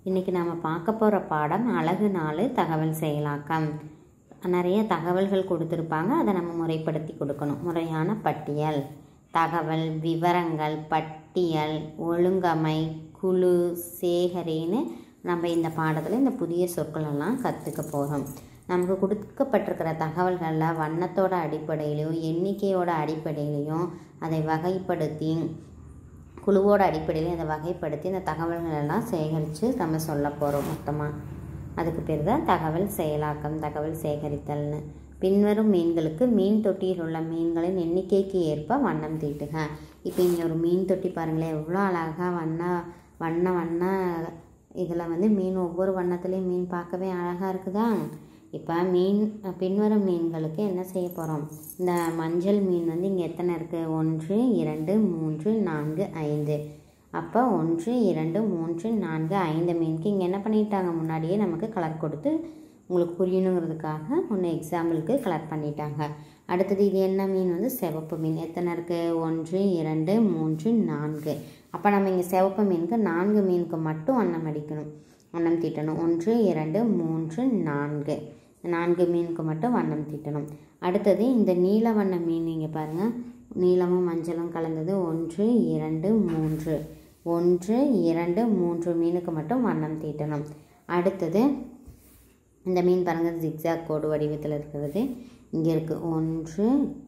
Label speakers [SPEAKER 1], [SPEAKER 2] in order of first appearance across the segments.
[SPEAKER 1] இன்றைக்கி நம்ம பார்க்க போகிற பாடம் அழகு நாலு தகவல் செயலாக்கம் நிறைய தகவல்கள் கொடுத்துருப்பாங்க அதை நம்ம முறைப்படுத்தி கொடுக்கணும் முறையான பட்டியல் தகவல் விவரங்கள் பட்டியல் ஒழுங்கமை குழு சேகரின்னு நம்ம இந்த பாடத்தில் இந்த புதிய சொற்களெல்லாம் கற்றுக்க போகிறோம் நமக்கு கொடுக்கப்பட்டிருக்கிற தகவல்களில் வண்ணத்தோட அடிப்படையிலையும் எண்ணிக்கையோட அடிப்படையிலையும் அதை வகைப்படுத்தி குழுவோட அடிப்படையில் இதை வகைப்படுத்தி இந்த தகவல்கள் எல்லாம் சேகரித்து நம்ம சொல்ல போகிறோம் மொத்தமாக அதுக்கு பேர் தான் தகவல் செயலாக்கம் தகவல் சேகரித்தல்னு பின்வரும் மீன்களுக்கு மீன் தொட்டியில் உள்ள மீன்களின் எண்ணிக்கைக்கு ஏற்ப வண்ணம் தீட்டுக இப்போ இங்கே ஒரு மீன் தொட்டி பாருங்களேன் எவ்வளோ அழகாக வண்ண வண்ண வண்ண இதில் வந்து மீன் ஒவ்வொரு வண்ணத்துலேயும் மீன் பார்க்கவே அழகாக இருக்குதா இப்போ மீன் பின்வரும் மீன்களுக்கு என்ன செய்ய போகிறோம் இந்த மஞ்சள் மீன் வந்து இங்கே எத்தனை இருக்குது ஒன்று இரண்டு மூன்று நான்கு ஐந்து அப்போ ஒன்று இரண்டு மூன்று நான்கு ஐந்து மீனுக்கு இங்கே என்ன பண்ணிட்டாங்க முன்னாடியே நமக்கு கலர் கொடுத்து உங்களுக்கு புரியணுங்கிறதுக்காக ஒன்று எக்ஸாம்பிளுக்கு கலர் பண்ணிட்டாங்க அடுத்தது இது என்ன மீன் வந்து சிவப்பு மீன் எத்தனை இருக்குது ஒன்று இரண்டு மூன்று நான்கு அப்போ நம்ம இங்கே சிவப்பு மீனுக்கு நான்கு மீனுக்கு மட்டும் வண்ணம் அடிக்கணும் வண்ணம் தீட்டணும் ஒன்று இரண்டு மூன்று நான்கு நான்கு மீனுக்கு மட்டும் வண்ணம் தீட்டணும் அடுத்தது இந்த நீல வண்ண மீன் இங்கே பாருங்கள் நீலமும் மஞ்சளும் கலந்தது ஒன்று இரண்டு மூன்று ஒன்று இரண்டு மூன்று மீனுக்கு மட்டும் வண்ணம் தீட்டணும் அடுத்தது இந்த மீன் பாருங்கள் ஜிக்ஸாக் கோடு வடிவத்தில் இருக்கிறது இங்கே இருக்குது ஒன்று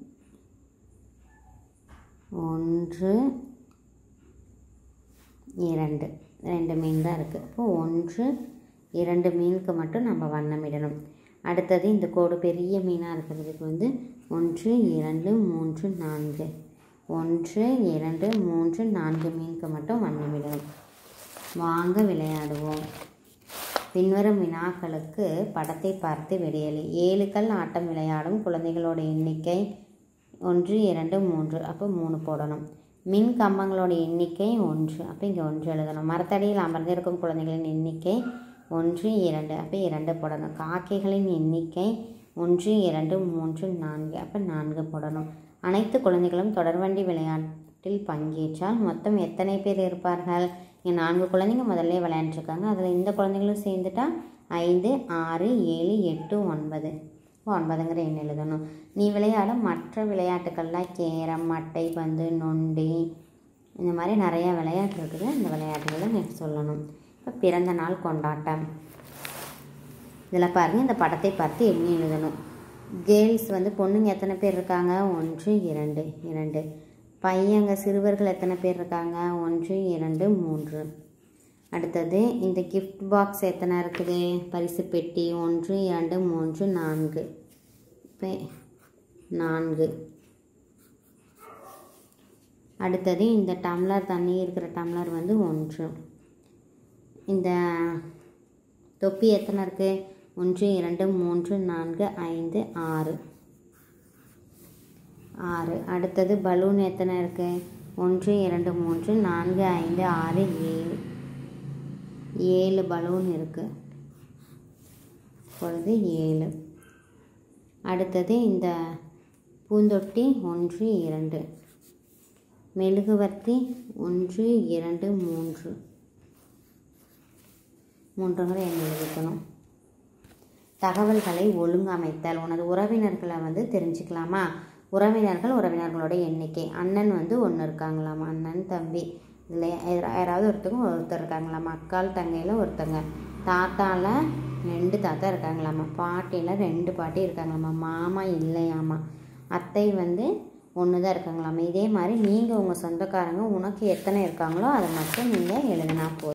[SPEAKER 1] ஒன்று இரண்டு ரெண்டு மீன் தான் இருக்குது இப்போ ஒன்று இரண்டு மீனுக்கு மட்டும் நம்ம வண்ணமிடணும் அடுத்தது இந்த கோடு பெரிய மீனாக இருக்கிறதுக்கு வந்து ஒன்று இரண்டு மூன்று நான்கு ஒன்று இரண்டு மூன்று நான்கு மீனுக்கு மட்டும் வண்ணமிடணும் வாங்க விளையாடுவோம் பின்வரும் வினாக்களுக்கு படத்தை பார்த்து விடையளி ஏழுக்கள் ஆட்டம் விளையாடும் குழந்தைகளோட எண்ணிக்கை ஒன்று இரண்டு மூன்று அப்போ மூணு போடணும் மின் கம்பங்களோட எண்ணிக்கை ஒன்று அப்போ இங்கே ஒன்று எழுதணும் மரத்தடியில் அமர்ந்திருக்கும் குழந்தைகளின் எண்ணிக்கை ஒன்று இரண்டு அப்போ இரண்டு போடணும் காக்கைகளின் எண்ணிக்கை ஒன்று இரண்டு மூன்று நான்கு அப்போ நான்கு போடணும் அனைத்து குழந்தைகளும் தொடர்வண்டி விளையாட்டில் பங்கேற்றால் மொத்தம் எத்தனை பேர் இருப்பார்கள் இங்கே நான்கு குழந்தைங்க முதல்ல விளையாண்டுருக்காங்க அதில் இந்த குழந்தைகளும் சேர்ந்துட்டா ஐந்து ஆறு ஏழு எட்டு ஒன்பது ஒன்பதுங்கிற எண் எழுதணும் நீ விளையாடும் மற்ற விளையாட்டுக்கள்லாம் கேரம் மட்டை பந்து நொண்டி இந்த மாதிரி நிறையா விளையாட்டு இருக்குது இந்த விளையாட்டுகளை நீ சொல்லணும் இப்போ பிறந்த நாள் கொண்டாட்டம் இதில் பாருங்கள் இந்த படத்தை பார்த்து எண்ணி எழுதணும் கேர்ள்ஸ் வந்து பொண்ணுங்க எத்தனை பேர் இருக்காங்க ஒன்று இரண்டு இரண்டு பையங்க சிறுவர்கள் எத்தனை பேர் இருக்காங்க ஒன்று இரண்டு மூன்று அடுத்தது இந்த கிஃப்ட் பாக்ஸ் எத்தனை இருக்குது பரிசு பெட்டி ஒன்று இரண்டு மூன்று நான்கு இப்போ நான்கு அடுத்தது இந்த டம்ளர் தண்ணி இருக்கிற டம்ளர் வந்து ஒன்று இந்த தொப்பி எத்தனை இருக்குது ஒன்று இரண்டு மூன்று நான்கு ஐந்து ஆறு ஆறு அடுத்தது பலூன் எத்தனை இருக்குது ஒன்று இரண்டு மூன்று நான்கு ஐந்து ஆறு ஏழு ஏழு பலூன் இருக்குது இப்பொழுது ஏழு அடுத்தது இந்த பூந்தொட்டி ஒன்று இரண்டு மெழுகுவர்த்தி ஒன்று இரண்டு மூன்று மூன்றுங்கிற எண் எழுதிக்கணும் தகவல்களை ஒழுங்கமைத்தல் உனது உறவினர்களை வந்து தெரிஞ்சுக்கலாமா உறவினர்கள் உறவினர்களோட எண்ணிக்கை அண்ணன் வந்து ஒன்று இருக்காங்களாமா அண்ணன் தம்பி இதில் யாராவது ஒருத்தவங்க ஒருத்தர் இருக்காங்களாமா அக்கால் தங்கையில் ஒருத்தங்க தாத்தாவில் ரெண்டு தாத்தா இருக்காங்களாமா பாட்டியில் ரெண்டு பாட்டி இருக்காங்களாமா மாமா இல்லையாமா அத்தை வந்து ஒன்று தான் இருக்காங்களாமா இதே மாதிரி நீங்கள் உங்கள் சொந்தக்காரங்க உனக்கு எத்தனை இருக்காங்களோ அதை மட்டும் நீங்கள் எழுதினா போதும்